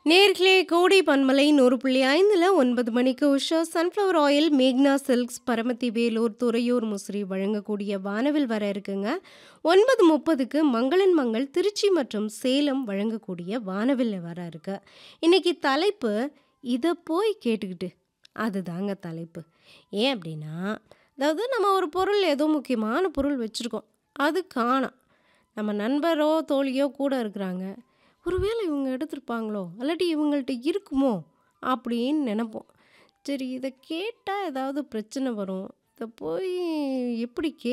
நேர்களே கோடி பன்மலை நூறு புள்ளி ஐந்தில் ஒன்பது மணிக்கு உஷா சன்ஃப்ளவர் ஆயில் மேக்னா சில்க்ஸ் பரமத்தி வேலூர் துறையூர் முசிறி வழங்கக்கூடிய வானவில் வர இருக்குங்க ஒன்பது முப்பதுக்கு மங்களன் மங்கள் திருச்சி மற்றும் சேலம் வழங்கக்கூடிய வானவில் வர இருக்கு இன்னைக்கு தலைப்பு இதை போய் கேட்டுக்கிட்டு அதுதாங்க தலைப்பு ஏன் அப்படின்னா அதாவது நம்ம ஒரு பொருள் ஏதோ முக்கியமான பொருள் வச்சுருக்கோம் அது காணோம் நம்ம நண்பரோ தோழியோ கூட இருக்கிறாங்க ஒருவேளை இவங்க எடுத்திருப்பாங்களோ இல்லாட்டி இவங்கள்ட்ட இருக்குமோ அப்படின்னு நினைப்போம் சரி இதை கேட்டால் ஏதாவது பிரச்சனை வரும் இதை போய் எப்படி கே